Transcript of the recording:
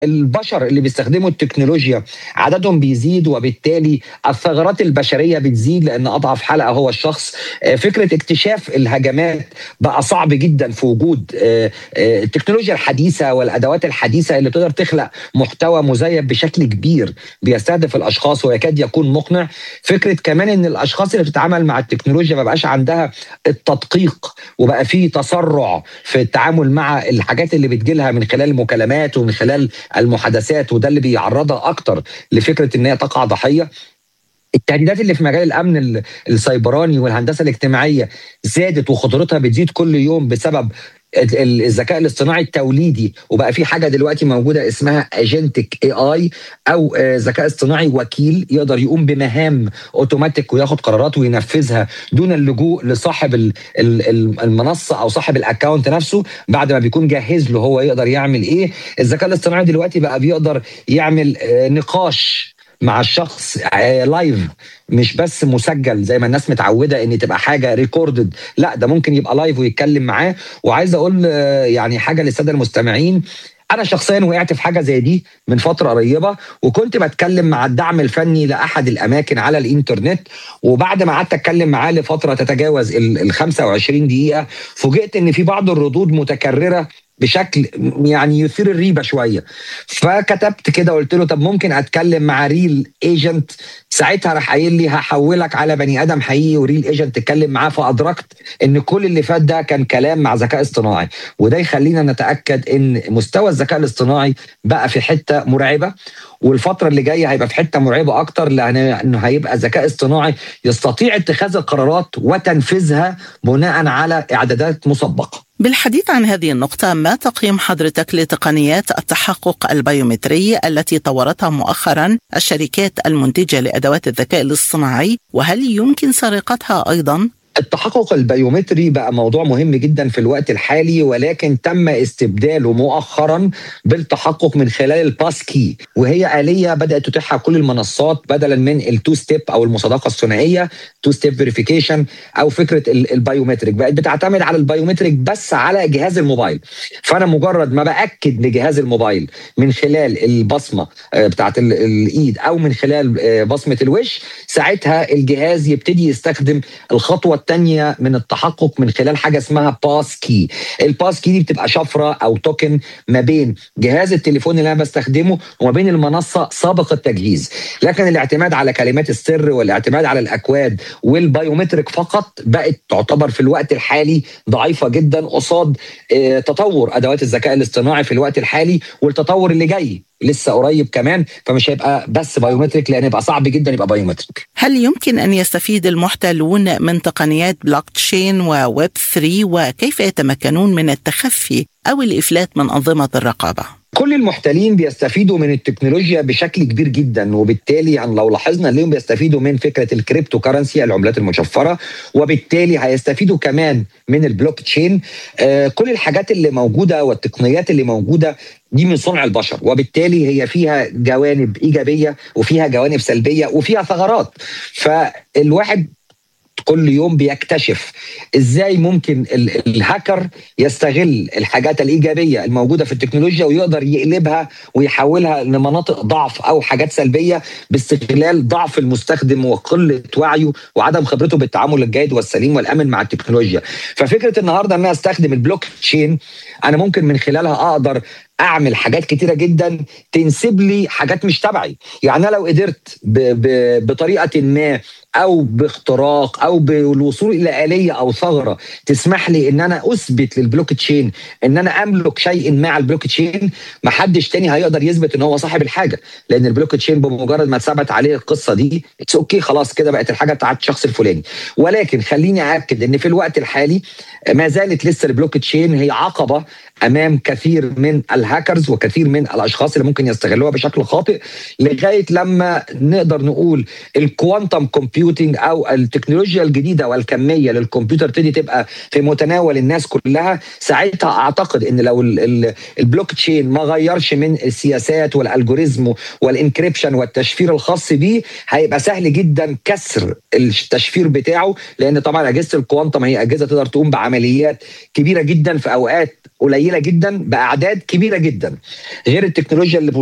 البشر اللي بيستخدموا التكنولوجيا عددهم بيزيد وبالتالي الثغرات البشريه بتزيد لان اضعف حلقه هو الشخص آه، فكره اكتشاف الهجمات بقى صعب جدا في وجود آه، آه، التكنولوجيا الحديثه والادوات الحديثه اللي تقدر تخلق محتوى مزيف بشكل كبير بيستهدف الاشخاص ويكاد يكون مقنع فكره كمان ان الاشخاص اللي بتتعامل مع التكنولوجيا ما بقاش عندها التدقيق وبقى في تسرع في التعامل مع الحاجات اللي بتجيلها من خلال المكالمات ومن خلال المحادثات وده اللي بيعرضها اكتر لفكره ان هي تقع ضحيه التهديدات اللي في مجال الامن السيبراني والهندسه الاجتماعيه زادت وخطورتها بتزيد كل يوم بسبب الذكاء الاصطناعي التوليدي وبقى في حاجه دلوقتي موجوده اسمها اجنتك اي اي او ذكاء اصطناعي وكيل يقدر يقوم بمهام اوتوماتيك وياخد قرارات وينفذها دون اللجوء لصاحب المنصه او صاحب الاكونت نفسه بعد ما بيكون جاهز له هو يقدر يعمل ايه الذكاء الاصطناعي دلوقتي بقى بيقدر يعمل نقاش مع الشخص لايف مش بس مسجل زي ما الناس متعوده ان تبقى حاجه ريكوردد لا ده ممكن يبقى لايف ويتكلم معاه وعايز اقول يعني حاجه للساده المستمعين انا شخصيا وقعت في حاجه زي دي من فتره قريبه وكنت بتكلم مع الدعم الفني لاحد الاماكن على الانترنت وبعد ما قعدت اتكلم معاه لفتره تتجاوز ال 25 دقيقه فوجئت ان في بعض الردود متكرره بشكل يعني يثير الريبه شويه فكتبت كده قلت له طب ممكن اتكلم مع ريل ايجنت ساعتها راح قايل لي هحولك على بني ادم حقيقي وريل ايجنت تتكلم معاه فادركت ان كل اللي فات ده كان كلام مع ذكاء اصطناعي وده يخلينا نتاكد ان مستوى الذكاء الاصطناعي بقى في حته مرعبه والفتره اللي جايه هيبقى في حته مرعبه اكتر لانه هيبقى ذكاء اصطناعي يستطيع اتخاذ القرارات وتنفيذها بناء على اعدادات مسبقه بالحديث عن هذه النقطة ما تقييم حضرتك لتقنيات التحقق البيومتري التي طورتها مؤخرا الشركات المنتجة لأدوات الذكاء الاصطناعي وهل يمكن سرقتها أيضا؟ التحقق البيومتري بقى موضوع مهم جدا في الوقت الحالي ولكن تم استبداله مؤخرا بالتحقق من خلال الباس كي وهي آلية بدأت تتيحها كل المنصات بدلا من التو ستيب أو المصادقة الثنائية تو ستيب فيريفيكيشن أو فكرة البيومتريك بقت بتعتمد على البيومتريك بس على جهاز الموبايل فأنا مجرد ما بأكد لجهاز الموبايل من خلال البصمة بتاعت الإيد أو من خلال بصمة الوش ساعتها الجهاز يبتدي يستخدم الخطوة الثانيه من التحقق من خلال حاجه اسمها باس كي الباس كي دي بتبقى شفره او توكن ما بين جهاز التليفون اللي انا بستخدمه وما بين المنصه سابق التجهيز لكن الاعتماد على كلمات السر والاعتماد على الاكواد والبايومتريك فقط بقت تعتبر في الوقت الحالي ضعيفه جدا قصاد تطور ادوات الذكاء الاصطناعي في الوقت الحالي والتطور اللي جاي لسه قريب كمان فمش هيبقى بس بايومتريك لان يبقى صعب جدا يبقى بايومتريك هل يمكن ان يستفيد المحتلون من تقنيات بلوك تشين وويب 3 وكيف يتمكنون من التخفي او الافلات من انظمه الرقابه كل المحتلين بيستفيدوا من التكنولوجيا بشكل كبير جدا وبالتالي يعني لو لاحظنا اليوم بيستفيدوا من فكره الكريبتو كرنسي العملات المشفره وبالتالي هيستفيدوا كمان من البلوك تشين آه كل الحاجات اللي موجوده والتقنيات اللي موجوده دي من صنع البشر وبالتالي هي فيها جوانب ايجابيه وفيها جوانب سلبيه وفيها ثغرات فالواحد كل يوم بيكتشف ازاي ممكن الهاكر يستغل الحاجات الايجابيه الموجوده في التكنولوجيا ويقدر يقلبها ويحولها لمناطق ضعف او حاجات سلبيه باستغلال ضعف المستخدم وقله وعيه وعدم خبرته بالتعامل الجيد والسليم والامن مع التكنولوجيا ففكره النهارده ان انا استخدم البلوك تشين انا ممكن من خلالها اقدر اعمل حاجات كتيره جدا تنسب لي حاجات مش تبعي يعني انا لو قدرت ب ب بطريقه ما او باختراق او بالوصول الى اليه او ثغره تسمح لي ان انا اثبت للبلوك تشين ان انا املك شيء ما على البلوك تشين ما حدش تاني هيقدر يثبت ان هو صاحب الحاجه لان البلوك تشين بمجرد ما اتثبت عليه القصه دي اتس اوكي خلاص كده بقت الحاجه بتاعت الشخص الفلاني ولكن خليني اكد ان في الوقت الحالي ما زالت لسه البلوك تشين هي عقبه امام كثير من الهاكرز وكثير من الاشخاص اللي ممكن يستغلوها بشكل خاطئ لغايه لما نقدر نقول الكوانتم كومبيوتنج او التكنولوجيا الجديده والكميه للكمبيوتر تبتدي تبقى في متناول الناس كلها ساعتها اعتقد ان لو البلوك تشين ما غيرش من السياسات والالجوريزم والانكريبشن والتشفير الخاص بيه هيبقى سهل جدا كسر التشفير بتاعه لان طبعا اجهزه الكوانتم هي اجهزه تقدر تقوم بعمليات كبيره جدا في اوقات قليله قليله جدا باعداد كبيره جدا غير التكنولوجيا اللي